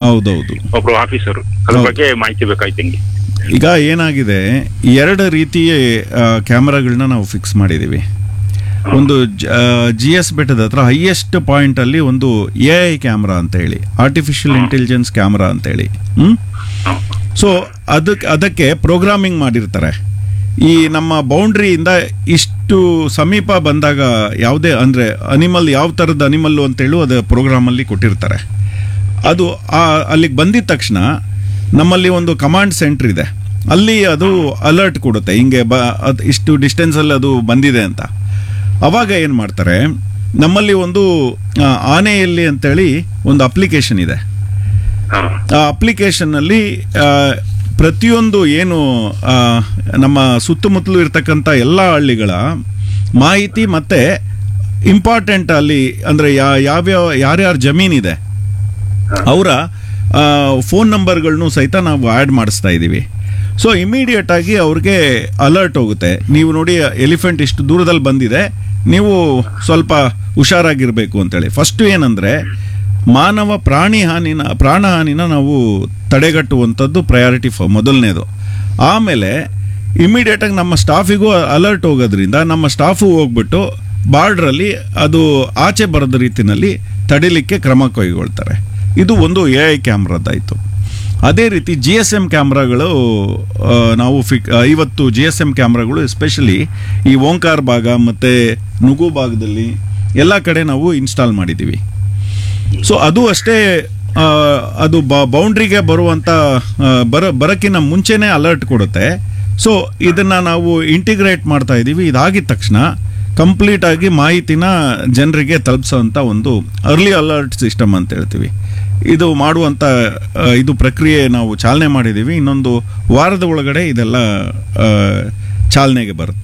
ಹೌದೌದು ಒಬ್ರು ಆಫೀಸರ್ ಅದ್ರ ಹೌದು. ಬಗ್ಗೆ ಮಾಹಿತಿ ಬೇಕಾಯ್ತು ನಿಮ್ಗೆ ಈಗ ಏನಾಗಿದೆ ಎರಡು ರೀತಿಯ ಕ್ಯಾಮ್ರಾಗಳನ್ನ ನಾವು ಫಿಕ್ಸ್ ಮಾಡಿದ್ದೀವಿ ಒಂದು ಜಿ ಎಸ್ ಬೆಟ್ಟದ ಹತ್ರ ಹೈಯೆಸ್ಟ್ ಪಾಯಿಂಟ್ ಅಲ್ಲಿ ಒಂದು ಎ ಐ ಕ್ಯಾಮ್ರಾ ಅಂತ ಹೇಳಿ ಆರ್ಟಿಫಿಷಿಯಲ್ ಇಂಟೆಲಿಜೆನ್ಸ್ ಕ್ಯಾಮ್ರಾ ಅಂತ ಹೇಳಿ ಹ್ಮ್ ಹ್ಮ್. ಸೊ ಅದಕ್ಕೆ ಅದಕ್ಕೆ ಪ್ರೋಗ್ರಾಮಿಂಗ್ ಮಾಡಿರ್ತಾರೆ ಈ ನಮ್ಮ ಬೌಂಡ್ರಿಯಿಂದ ಇಷ್ಟು ಸಮೀಪ ಬಂದಾಗ ಯಾವುದೇ ಅಂದರೆ ಅನಿಮಲ್ ಯಾವ ಥರದ ಅನಿಮಲ್ಲು ಅಂತೇಳಿ ಅದು ಪ್ರೋಗ್ರಾಮಲ್ಲಿ ಕೊಟ್ಟಿರ್ತಾರೆ ಅದು ಆ ಅಲ್ಲಿಗೆ ಬಂದಿದ ತಕ್ಷಣ ನಮ್ಮಲ್ಲಿ ಒಂದು ಕಮಾಂಡ್ ಸೆಂಟರ್ ಇದೆ ಅಲ್ಲಿ ಅದು ಅಲರ್ಟ್ ಕೊಡುತ್ತೆ ಹಿಂಗೆ ಬ ಅದ್ ಇಷ್ಟು ಡಿಸ್ಟೆನ್ಸಲ್ಲಿ ಅದು ಬಂದಿದೆ ಅಂತ ಅವಾಗ ಏನು ಮಾಡ್ತಾರೆ ನಮ್ಮಲ್ಲಿ ಒಂದು ಆ, ಆನೆಯಲ್ಲಿ ಅಂತೇಳಿ ಒಂದು ಅಪ್ಲಿಕೇಶನ್ ಇದೆ ಹಾ. ಆ ಅಪ್ಲಿಕೇಶನ್ನಲ್ಲಿ ಪ್ರತಿಯೊಂದು ಏನು ಆ, ನಮ್ಮ ಸುತ್ತಮುತ್ತಲು ಇರ್ತಕ್ಕಂಥ ಎಲ್ಲ ಹಳ್ಳಿಗಳ ಮಾಹಿತಿ ಮತ್ತೆ ಇಂಪಾರ್ಟೆಂಟ್ ಅಲ್ಲಿ ಅಂದರೆ ಯಾವ್ಯಾವ ಯಾರ್ಯಾರ ಜಮೀನಿದೆ ಅವರ ಫೋನ್ ನಂಬರ್ಗಳನ್ನು ಸಹಿತ ನಾವು ಆ್ಯಡ್ ಮಾಡಿಸ್ತಾ ಇದ್ದೀವಿ ಸೊ ಇಮಿಡಿಯೇಟ್ ಆಗಿ ಅವ್ರಿಗೆ ಅಲರ್ಟ್ ಹೋಗುತ್ತೆ ನೀವು ನೋಡಿ ಎಲಿಫೆಂಟ್ ಇಷ್ಟು ದೂರದಲ್ಲಿ ಬಂದಿದೆ ನೀವು ಸ್ವಲ್ಪ ಹುಷಾರಾಗಿರಬೇಕು ಅಂತೇಳಿ ಫಸ್ಟ್ ಏನಂದರೆ ಮಾನವ ಪ್ರಾಣಿ ಹಾನಿನ ಪ್ರಾಣ ಹಾನಿನ ನಾವು ತಡೆಗಟ್ಟುವಂಥದ್ದು ಪ್ರಯಾರಿಟಿ ಫ ಮೊದಲನೇದು ಆಮೇಲೆ ಇಮಿಡಿಯೇಟಾಗಿ ನಮ್ಮ ಸ್ಟಾಫಿಗೂ ಅಲರ್ಟ್ ಹೋಗೋದ್ರಿಂದ ನಮ್ಮ ಸ್ಟಾಫು ಹೋಗ್ಬಿಟ್ಟು ಬಾರ್ಡ್ರಲ್ಲಿ ಅದು ಆಚೆ ಬರದ ರೀತಿನಲ್ಲಿ ತಡಿಲಿಕ್ಕೆ ಕ್ರಮ ಕೈಗೊಳ್ತಾರೆ ಇದು ಒಂದು ಎ ಐ ಕ್ಯಾಮ್ರಾದಾಯಿತು ಅದೇ ರೀತಿ ಜಿ ಎಸ್ ಎಮ್ ಕ್ಯಾಮ್ರಾಗಳು ಆ, ನಾವು ಫಿಕ್ ಐವತ್ತು ಜಿ ಎಸ್ ಎಮ್ ಕ್ಯಾಮ್ರಾಗಳು ಎಸ್ಪೆಷಲಿ ಈ ಓಂಕಾರ್ ಭಾಗ ಮತ್ತು ನುಗು ಭಾಗದಲ್ಲಿ ಎಲ್ಲ ಕಡೆ ನಾವು ಇನ್ಸ್ಟಾಲ್ ಮಾಡಿದ್ದೀವಿ ಸೊ ಅದು ಅಷ್ಟೇ ಆ, ಅದು ಬೌಂಡ್ರಿಗೆ ಬರುವಂಥ ಆ, ಬರ ಬರೋಕ್ಕಿಂತ ಮುಂಚೆನೇ ಅಲರ್ಟ್ ಕೊಡುತ್ತೆ ಸೊ ಇದನ್ನ ನಾವು ಇಂಟಿಗ್ರೇಟ್ ಮಾಡ್ತಾ ಇದ್ದೀವಿ ಇದಾಗಿದ ತಕ್ಷಣ ಕಂಪ್ಲೀಟ್ ಆಗಿ ಮಾಹಿತಿನ ಜನರಿಗೆ ತಲುಪಿಸೋಂಥ ಒಂದು ಅರ್ಲಿ ಅಲರ್ಟ್ ಸಿಸ್ಟಮ್ ಅಂತ ಹೇಳ್ತೀವಿ ಇದು ಮಾಡುವಂಥ ಆ, ಇದು ಪ್ರಕ್ರಿಯೆ ನಾವು ಚಾಲನೆ ಮಾಡಿದ್ದೀವಿ ಇನ್ನೊಂದು ವಾರದ ಒಳಗಡೆ ಇದೆಲ್ಲ ಆ, ಚಾಲನೆಗೆ ಬರುತ್ತೆ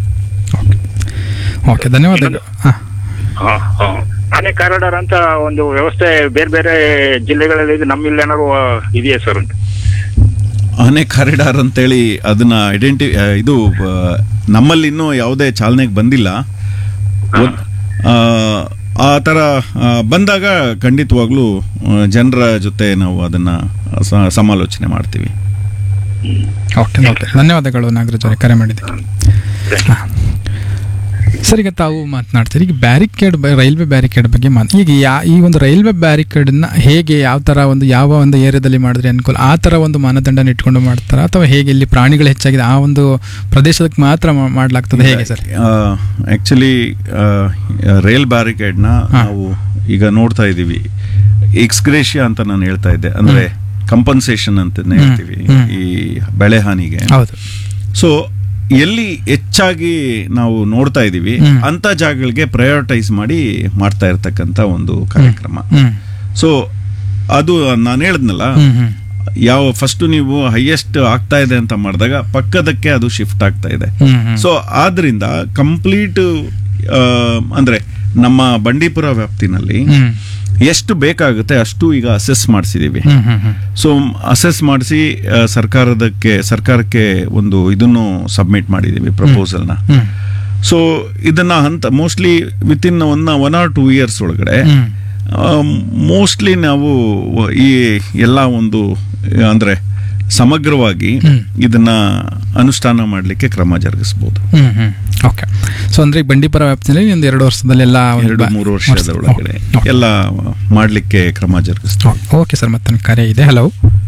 ಓಕೆ ಧನ್ಯವಾದಗಳು ಹಾಂ ಹಾ, ಹಾ. ಆನೆ ಕಾರಿಡಾರ್ ಅಂತ ಒಂದು ವ್ಯವಸ್ಥೆ ಬೇರೆ ಬೇರೆ ಜಿಲ್ಲೆಗಳಲ್ಲಿ ಇದೆ ನಮ್ಮಲ್ಲಿ ಏನಾದ್ರು ಆ, ಇದೆಯಾ ಸರ್ ಅಂತ ಆನೆ ಕಾರಿಡಾರ್ ಅಂತೇಳಿ ಅದನ್ನ ಐಡೆಂಟಿ ಆ, ಇದು ಆ, ನಮ್ಮಲ್ಲಿ ಇನ್ನೂ ಯಾವುದೇ ಚಾಲನೆಗೆ ಬಂದಿಲ್ಲ ಒಂದ್- ಆ, ಆ ಥರ ಆ, ಬಂದಾಗ ಖಂಡಿತವಾಗ್ಲೂ ಜನರ ಜೊತೆ ನಾವು ಅದನ್ನ ಸ- ಸಮಾಲೋಚನೆ ಮಾಡ್ತೀವಿ ಓಕೆ ಓಕೆ ಧನ್ಯವಾದಗಳು ನಾಗರಾಜ್ ಅವರೇ ಕರೆ ಮಾಡಿದ್ದೀವಿ ಹಾಂ ಸರ್ ಈಗ ತಾವು ಮಾತನಾಡ್ತೀರಿ ಈಗ ಬ್ಯಾರಿಕೇಡ್ ರೈಲ್ವೆ ಬ್ಯಾರಿಕೇಡ್ ಬಗ್ಗೆ ಮಾತು ಈಗ ಯಾ ಈ ಒಂದು ರೈಲ್ವೆ ಬ್ಯಾರಿಕೇಡನ್ನ ಹೇಗೆ ಯಾವ ಥರ ಒಂದು ಯಾವ ಒಂದು ಏರಿಯಾದಲ್ಲಿ ಮಾಡಿದ್ರೆ ಅನುಕೂಲ ಆ ಥರ ಒಂದು ಮಾನದಂಡನ ಇಟ್ಕೊಂಡು ಮಾಡ್ತಾರಾ ಅಥವಾ ಹೇಗೆ ಇಲ್ಲಿ ಪ್ರಾಣಿಗಳು ಹೆಚ್ಚಾಗಿದೆ ಆ ಒಂದು ಪ್ರದೇಶಕ್ಕೆ ಮಾತ್ರ ಮಾ- ಮಾಡ್ಲಾಗ್ತದೆ ಹೇಗೆ ಸರ್ ಆ್ಯಕ್ಚುಲಿ ರೈಲ್ ಬ್ಯಾರಿಕೇಡ್ನ ಹಾ. ನಾವು ಈಗ ನೋಡ್ತಾ ಇದ್ದೀವಿ ಎಕ್ಸ್ಗ್ರೇಷಿಯಾ ಅಂತ ನಾನು ಹೇಳ್ತಾ ಇದ್ದೆ ಅಂದರೆ ಕಂಪನ್ಸೇಷನ್ ಅಂತಾನೆ ಹ್ಮ್. ಹೇಳ್ತೀವಿ ಹ್ಮ್. ಈ ಬೆಳೆ ಹಾನಿಗೆ ಹೌದು ಸೊ ಎಲ್ಲಿ ಹೆಚ್ಚಾಗಿ ನಾವು ನೋಡ್ತಾ ಇದ್ದೀವಿ ಹ್ಮ್. ಅಂತ ಜಾಗಗಳಿಗೆ ಪ್ರಯಾರಿಟೈಸ್ ಮಾಡಿ ಮಾಡ್ತಾ ಇರ್ತಕ್ಕಂಥ ಒಂದು ಕಾರ್ಯಕ್ರಮ ಹ್ಮ್ ಸೊ ಅದು ನಾನು ಹೇಳಿದ್ನಲ್ಲ ಹ್ಮ್ ಹ್ಮ್ ಯಾವ ಫಸ್ಟ್ ನೀವು ಹೈಯೆಸ್ಟ್ ಆಗ್ತಾ ಇದೆ ಅಂತ ಮಾಡಿದಾಗ ಪಕ್ಕದಕ್ಕೆ ಅದು ಶಿಫ್ಟ್ ಆಗ್ತಾ ಇದೆ ಹ್ಮ್ ಹ್ಮ್ ಸೊ ಆದ್ರಿಂದ ಕಂಪ್ಲೀಟ್ ಅಂದ್ರೆ ನಮ್ಮ ಬಂಡೀಪುರ ವ್ಯಾಪ್ತಿನಲ್ಲಿ ಹ್ಮ್ ಎಷ್ಟು ಬೇಕಾಗುತ್ತೆ ಅಷ್ಟು ಈಗ ಅಸೆಸ್ ಮಾಡಿಸಿದೀವಿ hmm hmm hmm so assess ಮಾಡಿಸಿ ಸರ್ಕಾರದಕ್ಕೆ ಸರ್ಕಾರಕ್ಕೆ ಒಂದು ಇದನ್ನು ಸಬ್ಮಿಟ್ ಮಾಡಿದ್ದೀವಿ ಪ್ರಪೋಸಲ್ನ ಹ್ಮ್ ಸೊ ಇದನ್ನ ಹಂತ mostly with in one one or two years ಒಳಗಡೆ ಹ್ಮ್ ಮೋಸ್ಟ್ಲಿ ನಾವು ಈ ಎಲ್ಲ ಒಂದು ಅಂದ್ರೆ ಸಮಗ್ರವಾಗಿ ಹ್ಮ್. ಇದನ್ನ ಅನುಷ್ಠಾನ ಮಾಡಲಿಕ್ಕೆ ಕ್ರಮ ಜರುಗಿಸಬಹುದು ಹ್ಮ್ ಹ್ಮ್ ಓಕೆ ಸೊ ಅಂದ್ರೆ ಈಗ ಬಂಡೀಪುರ ವ್ಯಾಪ್ತಿಯಲ್ಲಿ ಒಂದು ಎರಡು ವರ್ಷದಲ್ಲಿ ಎಲ್ಲ ಒಂದು ಎರಡು ಬ- ಮೂರು ವರ್ಷದ ಓಕೆ, ಒಳಗಡೆ ಓಕೆ. ಎಲ್ಲ ಮಾಡಲಿಕ್ಕೆ ಕ್ರಮ ಜರುಗಿಸ್ತೀವಿ ಓಕೆ, ಓಕೆ ಸರ್ ಮತ್ತೊಂದು ಕರೆ ಇದೆ ಹಲೋ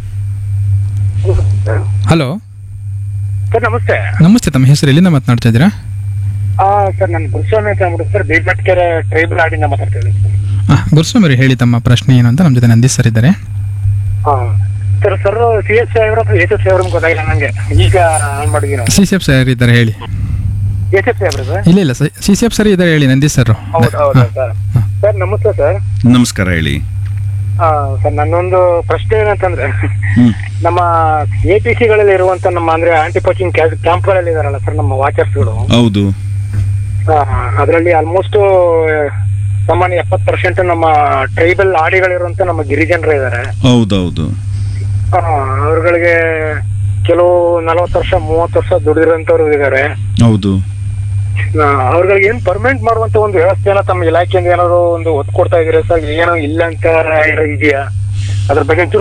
ಹಲೋ ಸರ್ ನಮಸ್ತೆ ನಮಸ್ತೆ ತಮ್ಮ ಹೆಸರು ಎಲ್ಲಿಂದ ಮಾತನಾಡ್ತಾ ಇದ್ದೀರಾ ಆ ಸರ್ ನಾನು ಗುರುಸ್ವಾಮಿ ಅಂತ ಅಂದ್ಬಿಟ್ಟು ಸರ್ ಬೇಡ್ಮಟ್ಕೆರೆ ಟ್ರೈಬಲ್ ಆಡಿಂದ ಮಾತಾಡ್ತಾ ಇದ್ದೀನಿ ಹಾಂ ಗುರುಸ್ವಾಮಿ ಅವ್ರು ಹೇಳಿ ತಮ್ಮ ಪ್ರಶ್ನೆ ಏನು ಅಂತ ನಮ್ಮ ಜೊತೆ ನಂದೀಶ್ ಸರ್ ಇದ್ದಾರೆ ಹಾ ಸರ್ ಸರ್ ಸಿ ಎಸ್ ಸಾಹೇಬ್ರ ಅಥವಾ ಎಸ್ ಎಫ್ ಸಾಹೇಬ್ರ ಗೊತ್ತಾಗಿಲ್ಲ ನಂಗೆ ಈಗ ಆನ್ ಮಾಡಿದ್ವಿ ನಾವು ಸಿ ಸಿ ಎಫ್ ಸರ್ ಇದ್ದಾರೆ ಹೇಳಿ ಎಸ್ ಎಫ್ ಸಾಹೇಬ್ರ ಸರ್ ಇಲ್ಲ ಇಲ್ಲ ಸಿ ಸಿ ಎಫ್ ಸರ್ ಇದ್ದಾರೆ ಹೇಳಿ ನಂದೀಶ್ ಸರ್ ಹೌದು ಹೌದಾ ಸರ್ ಸರ್ ನಮಸ್ತೆ ಸರ್ ನಮಸ್ಕಾರ ಹೇಳಿ ಆ, ಸರ್ ನನ್ನೊಂದು ಪ್ರಶ್ನೆ ಏನಂತಂದ್ರೆ ಹ್ಮ್ ನಮ್ಮ ಎ ಪಿ ಸಿಗಳಲ್ಲಿ ಇರುವಂತ ನಮ್ಮ ಅಂದ್ರೆ ಆಂಟಿ ಪೋಚಿಂಗ್ ಕ್ಯಾಂಪ್ಗಳಲ್ಲಿ ಇದಾರಲ್ಲ ಸರ್ ನಮ್ಮ ವಾಚರ್ಸ್ಗಳು ಹೌದು ಅದರಲ್ಲಿ ಆಲ್ಮೋಸ್ಟ್ ಸಾಮಾನ್ಯ ಎಪ್ಪತ್ತು ಪರ್ಸೆಂಟ್ ನಮ್ಮ ಟ್ರೈಬಲ್ ಆಡಿಗಳಿರುವಂತ ನಮ್ಮ ಗಿರಿಜನರು ಇದ್ದಾರೆ ಹೌದೌದು ಆ, ಅವ್ರುಗಳಿಗೆ ಕೆಲವು ನಲವತ್ತು ವರ್ಷ ಮೂವತ್ತು ವರ್ಷ ದುಡಿದಿರೋಂಥವ್ರು ಇದ್ದಾರೆ ಹೌದು ಆ, ಅವ್ರುಗಳಿಗೆ ಏನ್ ಪರ್ಮನೆಂಟ್ ಮಾಡುವಂತ ಒಂದು ವ್ಯವಸ್ಥೆನ ತಮ್ಮ ಇಲಾಖೆಯಿಂದ ಏನಾದ್ರು ಒಂದು ಒತ್ತು ಕೊಡ್ತಾ ಇದೀರಾ ಸರ್ ಏನೋ ಇಲ್ಲ ಅಂತ ಇದೆಯಾ ಅದ್ರ ಬಗ್ಗೆ ಒಂಚೂರು